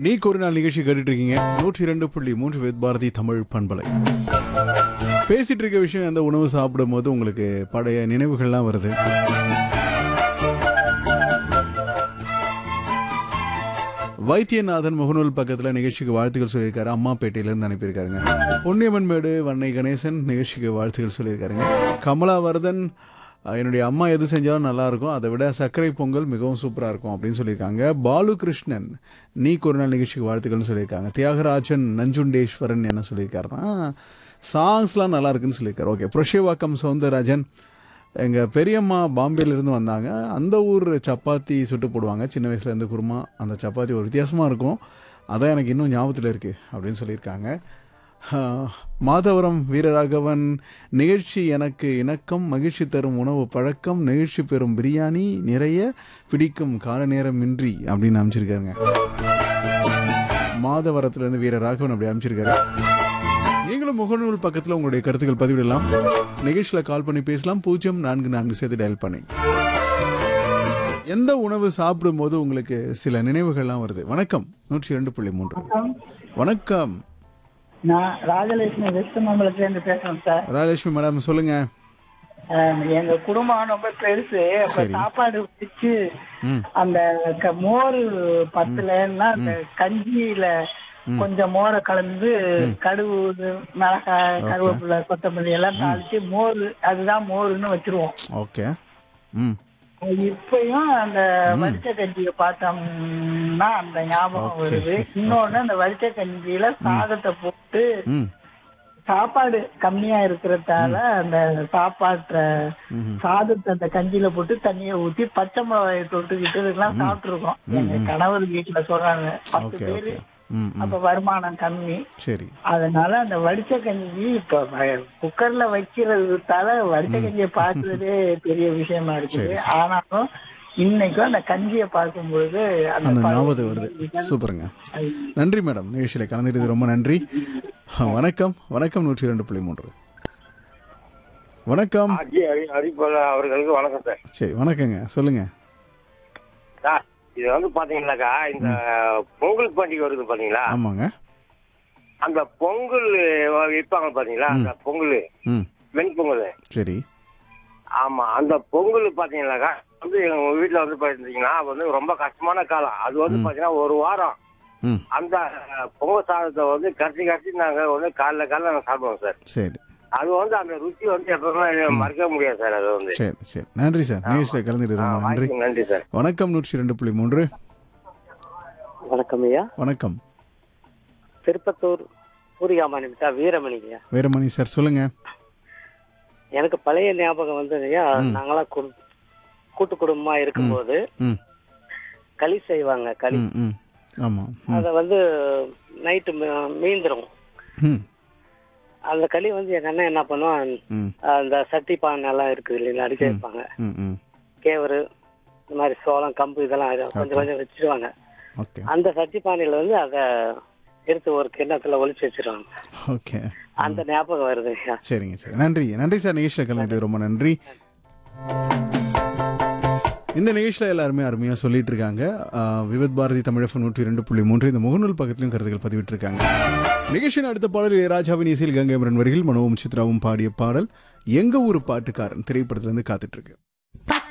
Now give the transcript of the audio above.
நீக்கு ஒரு நாள் நிகழ்ச்சி கேட்டுட்டு இருக்கீங்க நூற்றி ரெண்டு புள்ளி மூன்று வேத் பாரதி தமிழ் பண்பலை பேசிட்டு இருக்க விஷயம் அந்த உணவு சாப்பிடும் போது உங்களுக்கு பழைய நினைவுகள்லாம் வருது வைத்தியநாதன் முகநூல் பக்கத்தில் நிகழ்ச்சிக்கு வாழ்த்துக்கள் சொல்லியிருக்காரு அம்மாப்பேட்டையிலேருந்து அனுப்பியிருக்காருங்க பொன்னியம்மன் மேடு வன்னை கணேசன் நிகழ்ச்சிக்கு வாழ்த்துக்கள் சொல்லியிருக்காருங்க கமலாவர்தன் அஹ், என்னுடைய அம்மா எது செஞ்சாலும் நல்லா இருக்கும் அதை விட சர்க்கரை பொங்கல் மிகவும் சூப்பராக இருக்கும் அப்படின்னு சொல்லியிருக்காங்க பாலு கிருஷ்ணன் நீ ஒரு நாள் நிகழ்ச்சிக்கு வாழ்த்துக்கள்னு சொல்லியிருக்காங்க தியாகராஜன் நஞ்சுண்டேஸ்வரன் என்ன சொல்லியிருக்காருன்னா சாங்ஸ்லாம் நல்லா இருக்குன்னு சொல்லியிருக்காரு ஓகே புரஷேவாக்கம் சவுந்தரராஜன் எங்கள் பெரியம்மா பாம்பேலேருந்து வந்தாங்க அந்த ஊர் சப்பாத்தி சுட்டு போடுவாங்க சின்ன வயசுலேருந்து குருமா அந்த சப்பாத்தி ஒரு வித்தியாசமாக இருக்கும் அதான் எனக்கு இன்னும் ஞாபகத்தில் இருக்குது அப்படின்னு சொல்லியிருக்காங்க ஆஹ், மாதவரம் வீரராகவன் நிகழ்ச்சி எனக்கு இணக்கம் மகிழ்ச்சி தரும் உணவு பழக்கம் நிகழ்ச்சி பெறும் பிரியாணி நிறைய பிடிக்கும் கால நேரமின்றி அப்படின்னு அமைச்சிருக்காருங்க மாதவரத்துலேருந்து வீரராகவன் அப்படி அமைச்சிருக்காரு நீங்களும் முகநூல் பக்கத்தில் உங்களுடைய கருத்துக்கள் பதிவிடலாம் நிகழ்ச்சியில் கால் பண்ணி பேசலாம் பூஜ்ஜியம் நான்கு நான்கு சேர்த்து டயல் பண்ணி எந்த உணவு சாப்பிடும்போது உங்களுக்கு சில நினைவுகள்லாம் வருது வணக்கம் நூற்றி ரெண்டு புள்ளி மூன்று வணக்கம் நான் ராஜலட்சுமி வெஸ்ட் மாம்பலத்துல இருந்து பேசுறேன் சார் ராஜலட்சுமி மேடம் சொல்லுங்க அஹ் எங்க குடும்பம் ரொம்ப பெருசு அப்ப சரி. சாப்பாடு வச்சு ம் அந்த க- மோர் பத்தலன்னா அந்த கஞ்சியில கொஞ்சம் மோரை கலந்து கடுகு மிளகாய் கருவேப்பிலை கொத்தமல்லி எல்லாம் தாளிச்சு மோர் அதுதான் மோருன்னு வச்சிருவோம் ஓகே ம் இப்பயும் அந்த வரிச்ச கஞ்சியை பார்த்தோம்னா அந்த ஞாபகம் Okay. வருது இன்னொன்னு அந்த வரிச்ச கஞ்சியில சாதத்தை போட்டு ம் சாப்பாடு கம்மியா இருக்கிறதால அந்த சாப்பாட்ட ம்ஹும். சாதத்தை அந்த கஞ்சியில போட்டு தண்ணியை ஊத்தி பச்சை மிளகாயை தொட்டுக்கிட்டு இதெல்லாம் சாப்பிட்டுருக்கோம் எங்க கணவர் வீட்டுல சொல்றாங்க பத்து ஓகே பேரு ஓகே ம் ம் அப்ப வருமானம் கம்மி சரி அதனால அந்த வடிச்ச கஞ்சி இப்ப வ- குக்கர்ல வைக்கிறதுனால வடிச்ச கஞ்சியை பார்க்கறதே பெரிய விஷயமா இருக்குது ஆனாலும் இன்னைக்கும் அந்த கஞ்சியை பார்க்கும்பொழுது அந்த அந்த பழைய ஞாபகம் வருது சூப்பருங்க நன்றி மேடம் நிகழ்ச்சியில் கலந்துக்கிட்டது ரொம்ப நன்றி வணக்கம் வணக்கம் நூற்றி ரெண்டு புள்ளி மூன்று வணக்கம் ஆட்சி அறி அறிவிப்பாளர் அவர்களுக்கு வணக்கம் சார் சரி வணக்கங்க சொல்லுங்க சார் இது வந்து பாத்தீங்கன்னாக்கா இந்த பொங்கல் பண்டிகை வருது பாத்தீங்களா ஆமாங்க அந்த பொங்கல் விற்பாங்க பாத்தீங்களா அந்த பொங்கல் ம் வெண்பொங்கல் சரி ஆமா அந்த பொங்கல் பாத்தீங்கன்னாக்கா வந்து எங்க வீட்டுல வந்து பாத்தீங்கன்னா வந்து ரொம்ப கஷ்டமான காலம் அது வந்து பாத்தீங்கன்னா ஒரு வாரம் ம் அந்த பொங்கல் சாதத்தை வந்து கரைச்சி கரைச்சி நாங்க வந்து காலைல காலைல நாங்க சாப்பிடுவோம் சார் சரி அது வந்து அந்த ருச்சி வந்து எப்பவுமே மறக்க முடியாது சார் அது வந்து சரி சரி நன்றி சார் நிகழ்ச்சியில் கலந்துக்கிட்டது ஆ, ரொம்ப நன்றி வாய்ப்புக்கு நன்றி சார் வணக்கம் நூற்றி ரெண்டு புள்ளி மூன்று வணக்கம் ஐயா வணக்கம் திருப்பத்தூர் சூரியாமணி மிட்டா வீரமணிங்க வீரமணி சார் சொல்லுங்க எனக்கு பழைய ஞாபகம் வந்து ஐயா நாங்களாம் கு- கூட்டு குடும்பமா இருக்கும்போது ம் களி செய்வாங்க களி ம் ம் ஆமாம் ம் அதை வந்து நைட்டு மீந்துரும் ம் அந்த களி வந்து எங்க அண்ணன் என்ன பண்ணுவான் ம் அந்த சட்டி பானை எல்லாம் இருக்குது இல்லைங்களா அடிக்க வைப்பாங்க ம் ம் கேவரு இந்த மாதிரி சோளம் கம்பு இதெல்லாம் கொஞ்சம் கொஞ்சம் வச்சிருவாங்க ஓகே அந்த சட்டி பானையில வந்து அதை எடுத்து ஒரு கிண்ணத்துல ஒளிச்சு வச்சிருவாங்க ஓகே அந்த ஞாபகம் வருது ஐயா சரிங்க சரி நன்றி நன்றி சார் நிகழ்ச்சியில் கலந்துக்கிட்டது ரொம்ப நன்றி இந்த நிகழ்ச்சியில் எல்லாருமே அருமையாக சொல்லிட்டு இருக்காங்க ஆஹ், விவித் பாரதி தமிழகம் நூற்றி ரெண்டு புள்ளி மூன்று இந்த முகநூல் பக்கத்திலும் கருத்துக்கள் பதிவிட்டு இருக்காங்க நிகழ்ச்சியின் அடுத்த பாடல் இளையராஜாவின் இசையில் கங்கைமரன் வரிகள் மனோவும் சித்ராவும் பாடிய பாடல் எங்க ஊர் பாட்டுக்காரன் திரைப்படத்திலிருந்து காத்துட்டு இருக்கு